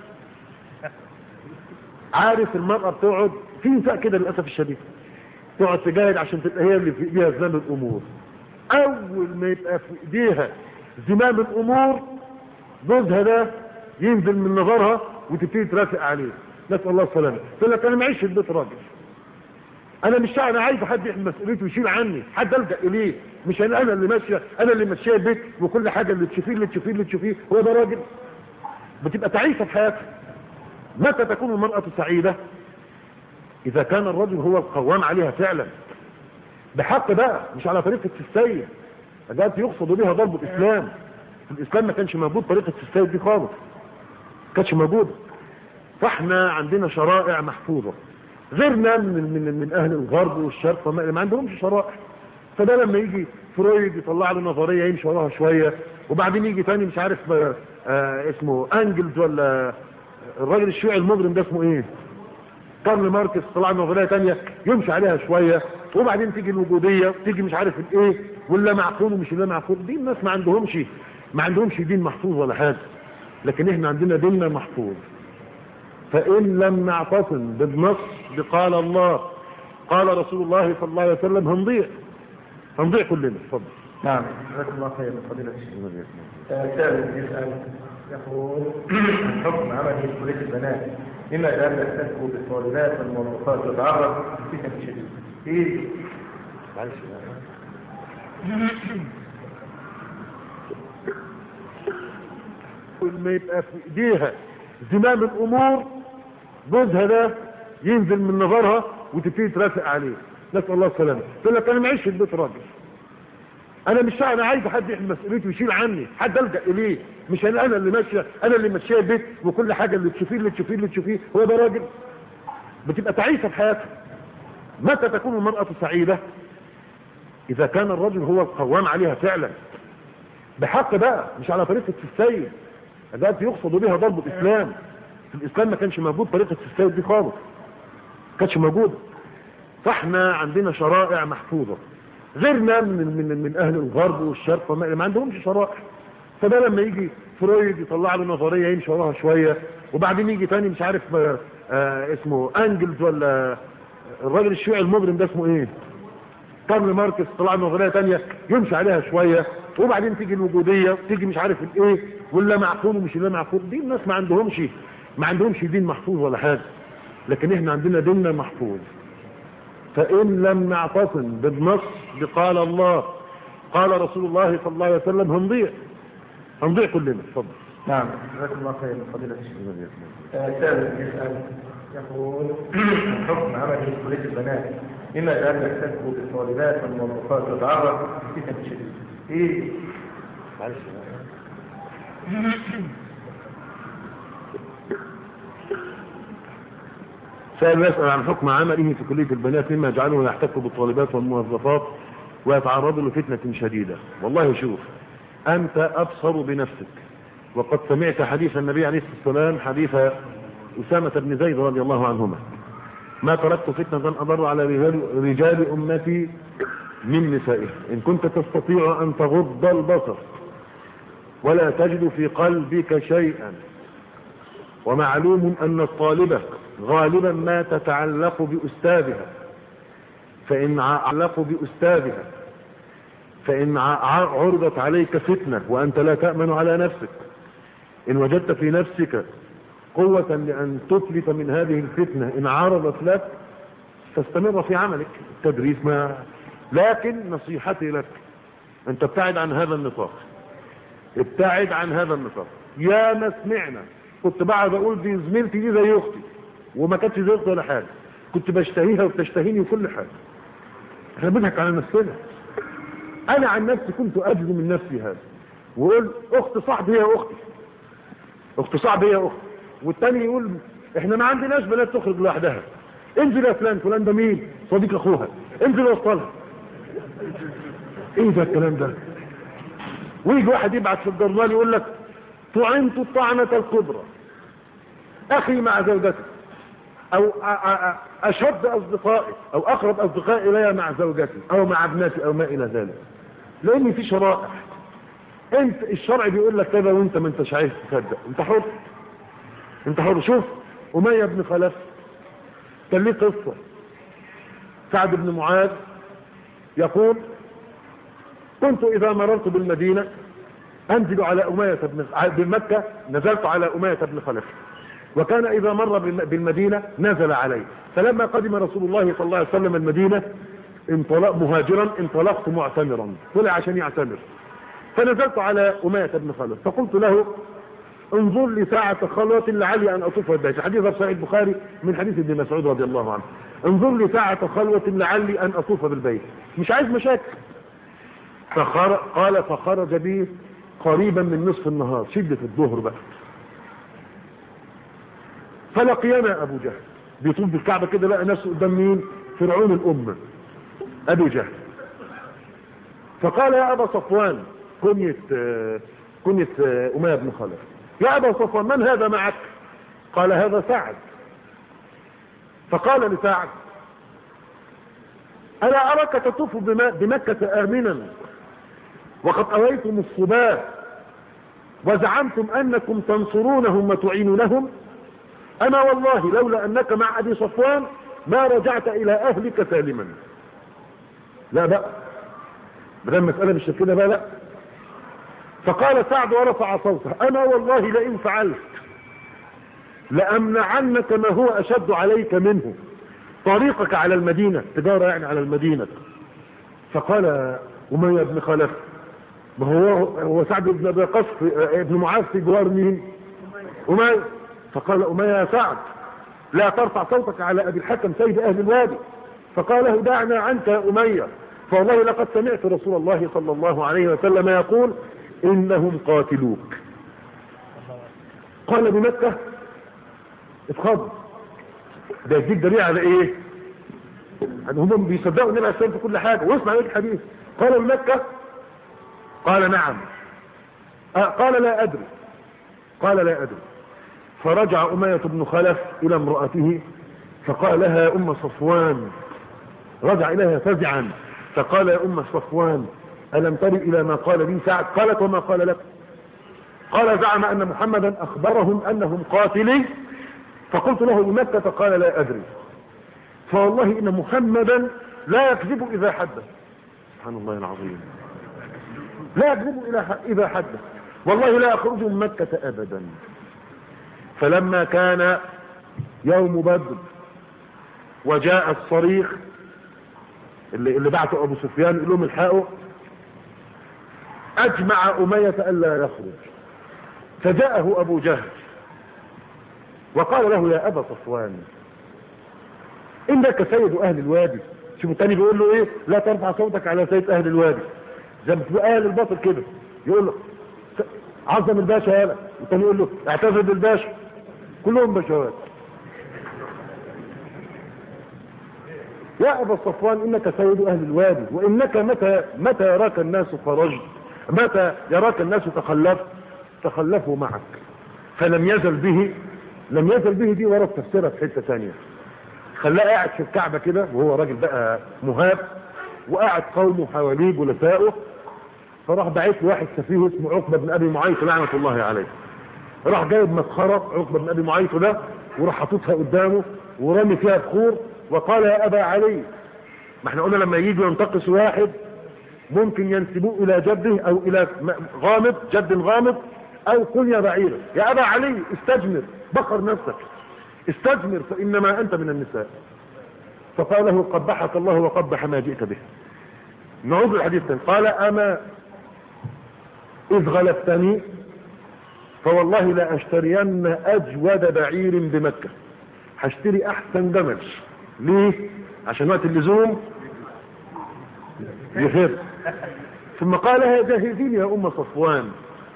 عارف المرأة بتقعد في نساء كده للأسف الشديد تقعد تجاهد عشان تبقى هي اللي في ايديها زمام الأمور أول ما يبقى في ايديها زمام الأمور جوزها ده ينزل من نظرها وتبتدي ترافق عليه نسأل الله السلامة تقول لك أنا معيش في البيت راجل أنا مش أنا عايز حد يحمل مسؤوليته ويشيل عني حد ألجأ إليه مش أنا أنا اللي ماشية أنا اللي ماشية البيت وكل حاجة اللي تشوفيه اللي تشوفيه اللي تشوفيه هو ده راجل بتبقى تعيسة في حياتها متى تكون المرأة سعيدة إذا كان الرجل هو القوام عليها فعلا بحق بقى مش على طريقة السيد جاءت يقصد بها ضرب الإسلام في الإسلام ما كانش موجود طريقة السيد دي خالص كانتش موجودة فاحنا عندنا شرائع محفوظة غيرنا من, من, من اهل الغرب والشرق وما ما عندهمش شرائع فده لما يجي فرويد يطلع له نظرية يمشي وراها شوية وبعدين يجي تاني مش عارف آه اسمه انجلز ولا الراجل الشيوعي المجرم ده اسمه ايه كارل ماركس طلع له نظرية تانية يمشي عليها شوية وبعدين تيجي الوجودية تيجي مش عارف الايه واللا معقول ومش اللا معقول دي الناس ما عندهمش ما عندهمش دين محفوظ ولا حاجة لكن احنا عندنا ديننا محفوظ فإن لم نعتصم بالنص بقال الله قال رسول الله صلى الله عليه وسلم هنضيع هنضيع كلنا اتفضل نعم جزاكم الله خيرا فضيلة الشيخ سائل يسأل يقول حكم عمل كلية البنات لما جعل يحتسب بالطالبات والموظفات ويتعرض لفتن شديدة ايه معلش كل ما يبقى في ايديها زمام الامور جوزها ده ينزل من نظرها وتبتدي ترافق عليه نسال الله السلامه تقول لك انا معيش في البيت راجل انا مش انا عايز حد يحمل مسؤوليتي ويشيل عني حد الجا اليه مش انا انا اللي ماشيه انا اللي ماشيه البيت وكل حاجه اللي تشوفيه اللي تشوفيه اللي تشوفيه هو ده راجل بتبقى تعيسه في حياتها متى تكون المراه سعيده اذا كان الرجل هو القوام عليها فعلا بحق بقى مش على طريقه السيد ده يقصد بها ضرب الاسلام في الاسلام ما كانش موجود طريقه السيد دي خالص ما كانتش موجوده فاحنا عندنا شرائع محفوظه غيرنا من من من اهل الغرب والشرق وما ما عندهمش شرائع فده لما يجي فرويد يطلع له نظريه يمشي وراها شويه وبعدين يجي تاني مش عارف آه آه اسمه انجلز ولا الراجل الشيوعي المجرم ده اسمه ايه؟ كارل ماركس طلع له نظريه تانيه يمشي عليها شويه وبعدين تيجي الوجوديه تيجي مش عارف الايه واللا معقول ومش اللا معقول دي الناس ما عندهمش ما عندهمش دين محفوظ ولا حاجه لكن احنا عندنا ديننا محفوظ فإن لم نعتصم بالنص بقال الله قال رسول الله صلى الله عليه وسلم هنضيع هنضيع كلنا اتفضل نعم جزاكم الله خيرا فضيلة الشيخ سائل يسأل يقول حكم عمل كلية البنات مما جعل يحتسب بالطالبات والموظفات ويتعرض لفتن شديدة ايه معلش سائل يسأل عن حكم عمله في كلية البنات مما يجعله يحتك بالطالبات والموظفات ويتعرض لفتنة شديدة والله شوف أنت أبصر بنفسك وقد سمعت حديث النبي عليه الصلاة والسلام حديث أسامة بن زيد رضي الله عنهما ما تركت فتنة أضر على رجال, رجال أمتي من نسائهم إن كنت تستطيع أن تغض البصر ولا تجد في قلبك شيئا ومعلوم أن الطالبة غالبا ما تتعلق بأستاذها فإن علق بأستاذها فإن عرضت عليك فتنة وأنت لا تأمن على نفسك إن وجدت في نفسك قوة لأن تفلت من هذه الفتنة إن عرضت لك تستمر في عملك التدريس ما لكن نصيحتي لك أن تبتعد عن هذا النطاق ابتعد عن هذا النطاق يا ما سمعنا كنت بقعد اقول دي زميلتي دي زي اختي وما كانتش زي اختي ولا حاجه كنت بشتهيها وبتشتهيني وكل حاجه احنا بنضحك على نفسنا انا عن نفسي كنت اجد من نفسي هذا واقول اخت صاحبي هي اختي اخت صاحبي هي اختي والتاني يقول احنا ما عندناش بنات تخرج لوحدها انزل يا فلان فلان ده مين صديق اخوها انزل وصلها ايه ده الكلام ده ويجي واحد يبعت في الجرنال يقول لك طعنت الطعنة الكبرى اخي مع زوجته او اشد اصدقائي او اقرب اصدقائي الي مع زوجتي او مع ابنتي او ما الى ذلك لان في شرائع انت الشرع بيقول لك كذا وانت ما انتش عايز تصدق انت حر انت حر شوف اميه بن خلف كان ليه قصه سعد بن معاذ يقول كنت اذا مررت بالمدينه انزل على اميه بن بمكه نزلت على اميه بن خلف وكان اذا مر بالمدينه نزل عليه فلما قدم رسول الله صلى الله عليه وسلم المدينه انطلق مهاجرا انطلقت معتمرا طلع عشان يعتمر فنزلت على اميه بن خلف فقلت له انظر لي ساعة خلوة لعلي ان اطوف البيت حديث في صحيح البخاري من حديث ابن مسعود رضي الله عنه انظر لي ساعة خلوة لعلي ان اطوف بالبيت مش عايز مشاكل فخر... قال فخرج بي قريبا من نصف النهار شدة الظهر بقى فلقينا ابو جهل بيطوف بالكعبة كده لقى نفسه قدام مين فرعون الامة ابو جهل فقال يا ابا صفوان كنية كنية امية بن خلف يا ابا صفوان من هذا معك قال هذا سعد فقال لسعد الا اراك تطوف بمكة امنا وقد اويتم الصباه وزعمتم أنكم تنصرونهم وتعينونهم أنا والله لولا أنك مع أبي صفوان ما رجعت إلى أهلك سالما لا بقى بدل المسألة مش كده بقى لا فقال سعد ورفع صوته أنا والله لئن فعلت لأمنعنك ما هو أشد عليك منه طريقك على المدينة تجارة يعني على المدينة فقال أمية بن خلف ما هو هو سعد بن ابي وقاص ابن معاذ في جوار مين؟ أمية فقال أمية يا سعد لا ترفع صوتك على أبي الحكم سيد أهل الوادي فقال له دعنا عنك يا أمية فوالله لقد سمعت رسول الله صلى الله عليه وسلم يقول إنهم قاتلوك قال بمكة اتخض ده يديك دليل على ايه؟ ان هم بيصدقوا النبي عليه الصلاه في كل حاجه واسمع هذا الحديث قال بمكة قال نعم آه قال لا أدري قال لا أدري فرجع أمية بن خلف إلى امرأته فقال لها يا أم صفوان رجع إليها فزعا فقال يا أم صفوان ألم تري إلى ما قال لي سعد قالت وما قال لك قال زعم أن محمدا أخبرهم أنهم قاتلي فقلت له بمكة فقال لا أدري فوالله إن محمدا لا يكذب إذا حدث سبحان الله العظيم لا يكذب إذا حدث والله لا يخرج من مكة أبدا فلما كان يوم بدر وجاء الصريخ اللي, اللي بعته أبو سفيان يقول لهم الحقوا أجمع أمية ألا يخرج فجاءه أبو جهل وقال له يا أبا صفوان إنك سيد أهل الوادي شوف التاني بيقول له إيه لا ترفع صوتك على سيد أهل الوادي زي ما تبقى أهل الباطل كده يقول له عظم الباشا يالا والتاني يقول له اعتذر بالباشا كلهم بشوات يا أبا صفوان إنك سيد أهل الوادي وإنك متى متى يراك الناس فرجت متى يراك الناس تخلفت تخلفوا معك فلم يزل به لم يزل به دي ورا تفسيرها في حته ثانيه خلاه قاعد في الكعبه كده وهو راجل بقى مهاب وقاعد قومه حواليه جلسائه فراح باعت له واحد سفيه اسمه عقبه بن ابي معيط لعنه الله عليه راح جايب مسخره عقبه بن ابي معيط ده وراح حاططها قدامه ورمي فيها بخور وقال يا ابا علي ما احنا قلنا لما يجي ينتقص واحد ممكن ينسبوه الى جده او الى غامض جد غامض او كنيا بعيرة يا ابا علي استجمر بخر نفسك استجمر فانما انت من النساء فقال له قبحك الله وقبح ما جئت به نعود للحديث الثاني قال اما اذ غلبتني فوالله لا اشترين اجود بعير بمكة هشتري احسن جمل ليه عشان وقت اللزوم يخف ثم قال لها جهزيني يا ام صفوان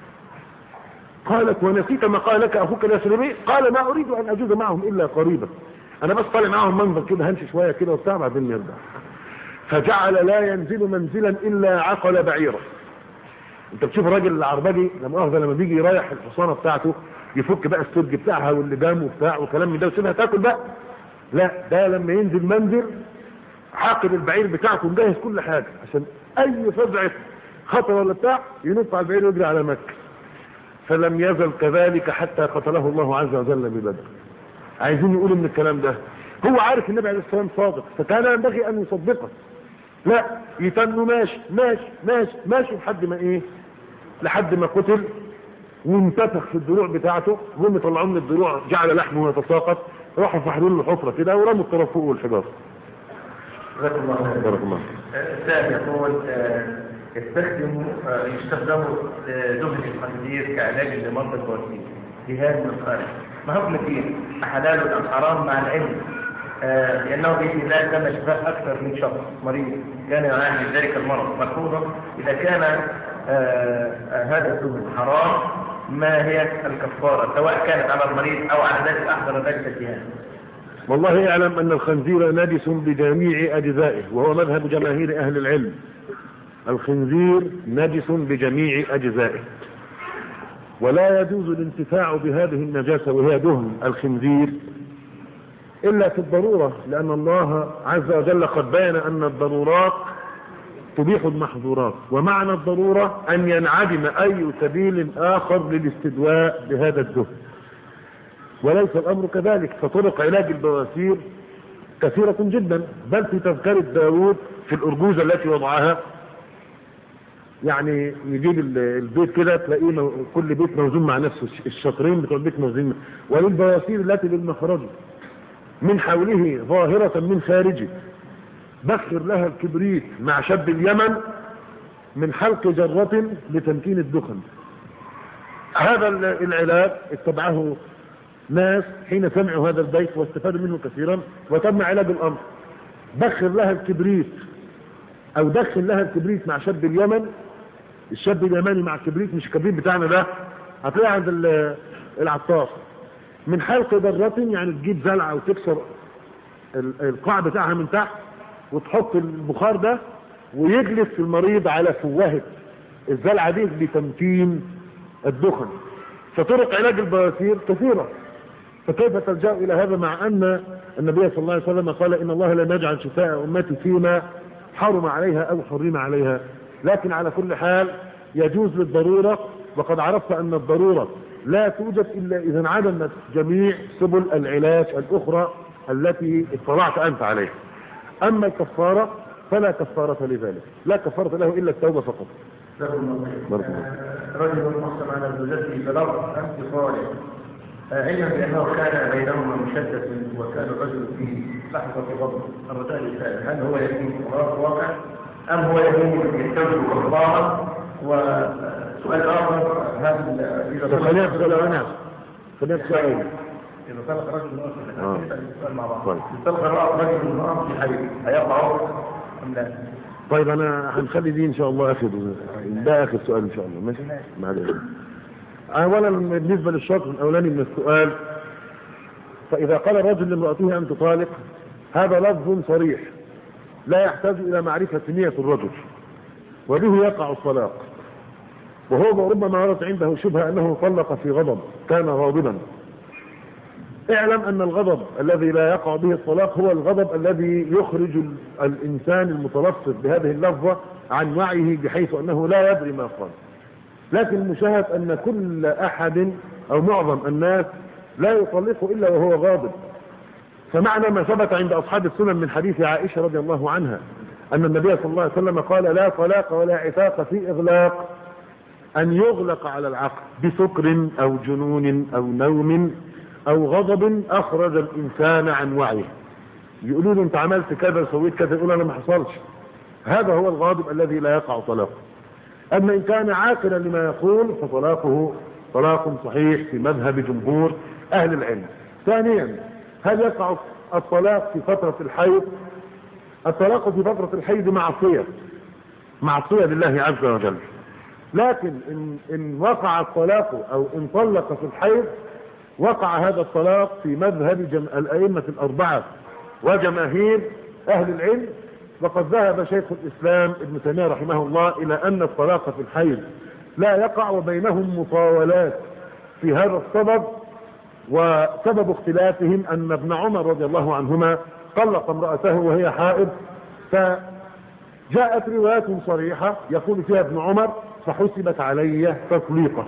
قالت ونسيت ما قال لك اخوك الاسلمي قال ما اريد ان اجوز معهم الا قريبا انا بس طالع معهم منظر كده همشي شويه كده وبتاع بعدين نرجع فجعل لا ينزل منزلا الا عقل بعيره انت بتشوف الراجل العربجي لما مؤاخذه لما بيجي يريح الحصانه بتاعته يفك بقى السرج بتاعها واللجام وبتاع وكلام من ده ويسيبها تاكل بقى لا ده لما ينزل منزل عاقل البعير بتاعته مجهز كل حاجه عشان اي فزعه خطر ولا بتاع ينط على البعير ويجري على مكه فلم يزل كذلك حتى قتله الله عز وجل ببدر عايزين يقولوا من الكلام ده هو عارف النبي عليه الصلاه والسلام صادق فكان ينبغي ان يصدقه لا يتنوا ماشي ماشي ماشي ماشي لحد ما ايه لحد ما قتل وانتفخ في الضلوع بتاعته وهم طلعوه من الضلوع جعل لحمه يتساقط راحوا فحلوا له حفره كده ورموا الطرف فوق والحجاره جزاك الله خير. بارك الله الثاني يقول آه، يستخدم آه، يستخدم آه، دهن الخنزير كعلاج لمرضى البواسير جهاز من الخارج ما حكم فيه حلال ام حرام مع العلم آه، لانه باذن الله تم شفاء اكثر من شخص مريض كان يعاني من ذلك المرض ملحوظه اذا كان آه، آه، هذا الدهن حرام ما هي الكفاره سواء كانت على المريض او على ذلك احضر ذلك الجهاز والله يعلم ان الخنزير نجس بجميع اجزائه وهو مذهب جماهير اهل العلم الخنزير نجس بجميع اجزائه ولا يجوز الانتفاع بهذه النجاسة وهي دهن الخنزير الا في الضرورة لان الله عز وجل قد بين ان الضرورات تبيح المحظورات ومعنى الضرورة أن ينعدم أي سبيل آخر للاستدواء بهذا الدهن وليس الأمر كذلك فطرق علاج البواسير كثيرة جدا بل في تذكرة داود في الأرجوزة التي وضعها يعني يجيب ال- البيت كده تلاقيه مو- كل بيت موزون مع نفسه الش- الشطرين بتوع البيت موزونين وللبواسير التي للمخرج من حوله ظاهرة من خارجه بخر لها الكبريت مع شاب اليمن من حلق جرة لتمكين الدخن هذا ال- العلاج اتبعه ناس حين سمعوا هذا البيت واستفادوا منه كثيرا وتم علاج الامر بخر لها الكبريت او دخل لها الكبريت مع شاب اليمن الشاب اليماني مع الكبريت مش الكبريت بتاعنا ده هتلاقيه عند ال- العطار من حلق ذرة يعني تجيب زلعة وتكسر ال- القاع بتاعها من تحت وتحط البخار ده ويجلس المريض على فوهة الزلعة دي بتمكين الدخن فطرق علاج البواسير كثيرة فكيف تلجأ إلى هذا مع أن النبي صلى الله عليه وسلم قال إن الله لم يجعل شفاء أمتي فيما حرم عليها أو حرم عليها لكن على كل حال يجوز للضرورة وقد عرفت أن الضرورة لا توجد إلا إذا انعدمت جميع سبل العلاج الأخرى التي اطلعت أنت عليها أما الكفارة فلا كفارة لذلك لا كفارة له إلا التوبة فقط بارك الله. رجل محسن على زوجته بلغ أنت صالح علما بأنه كان بينهما مشدد وكان الرجل في لحظة غضب الرجال الثالث هل هو يتيم واقع أم هو يتيم يستوجب كفارة وسؤال آخر هل إذا طب خلينا في سؤال أنا خلينا في سؤال إذا طلق رجل آه. امرأة السؤال مع بعض طيب. إذا طلق رجل امرأة في حي هيقع أم لا؟ طيب انا هنخلي دي ان شاء الله اخر ده اخر سؤال ان شاء الله ماشي معلش اولا بالنسبه للشرط الاولاني من السؤال فاذا قال الرجل لامراته انت طالق هذا لفظ صريح لا يحتاج الى معرفه نيه الرجل وبه يقع الطلاق وهو ربما وردت عنده شبهه انه طلق في غضب كان غاضبا اعلم ان الغضب الذي لا يقع به الطلاق هو الغضب الذي يخرج ال- الانسان المتلفظ بهذه اللفظة عن وعيه بحيث انه لا يدري ما قال لكن المشاهد ان كل احد او معظم الناس لا يطلق الا وهو غاضب فمعنى ما ثبت عند اصحاب السنن من حديث عائشة رضي الله عنها ان النبي صلى الله عليه وسلم قال لا طلاق ولا عتاق في اغلاق ان يغلق على العقل بسكر او جنون او نوم او غضب اخرج الانسان عن وعيه يقولوا له انت عملت كذا وسويت كذا يقول انا ما حصلش هذا هو الغاضب الذي لا يقع طلاقه اما ان كان عاقلا لما يقول فطلاقه طلاق صحيح في مذهب جمهور اهل العلم ثانيا هل يقع الطلاق في فترة الحيض الطلاق في فترة الحيض معصية معصية لله عز وجل لكن إن, إن وقع الطلاق أو إن طلق في الحيض وقع هذا الطلاق في مذهب جم... الأئمة الأربعة وجماهير أهل العلم وقد ذهب شيخ الإسلام ابن تيمية رحمه الله إلى أن الطلاق في الحيض لا يقع وبينهم مطاولات في هذا السبب وسبب اختلافهم أن ابن عمر رضي الله عنهما طلق امرأته وهي حائض فجاءت روايات صريحة يقول فيها ابن عمر فحسبت علي تطليقه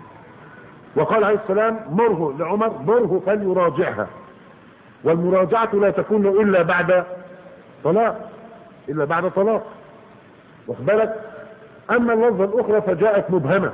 وقال عليه السلام مره لعمر مره فليراجعها والمراجعة لا تكون إلا بعد طلاق إلا بعد طلاق واخد بالك أما اللفظة الأخرى فجاءت مبهمة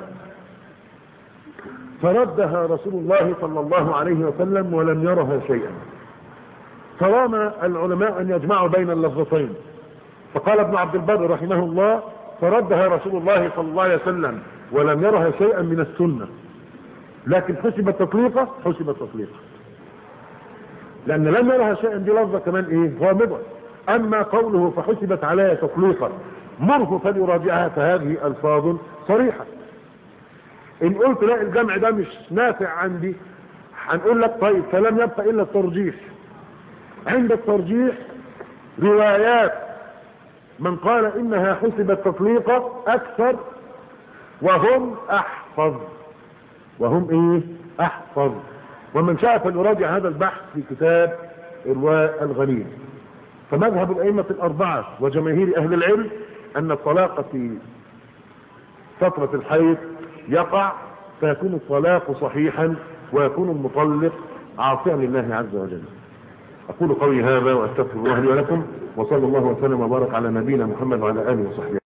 فردها رسول الله صلى الله عليه وسلم ولم يرها شيئا فرام العلماء أن يجمعوا بين اللفظتين فقال ابن عبد البر رحمه الله فردها رسول الله صلى الله عليه وسلم ولم يرها شيئا من السنة لكن حسب تطليقه حسب تطليقه لأن لم يرها شيئا دي لفظة كمان إيه غامضة أما قوله فحسبت عليها تطليقا مره فليراجعها فهذه ألفاظ صريحة إن قلت لا الجمع ده مش نافع عندي هنقول لك طيب فلم يبقى إلا الترجيح عند الترجيح روايات من قال إنها حسبت تطليقا أكثر وهم أحفظ وهم إيه أحفظ ومن شاء فليراجع هذا البحث في كتاب إرواء الغنيم فمذهب الأئمة الأربعة وجماهير أهل العلم أن الطلاق في فترة الحيض يقع فيكون الطلاق صحيحا ويكون المطلق عاصيا لله عز وجل أقول قولي هذا وأستغفر الله لي ولكم وصلى الله وسلم وبارك على نبينا محمد وعلى آله وصحبه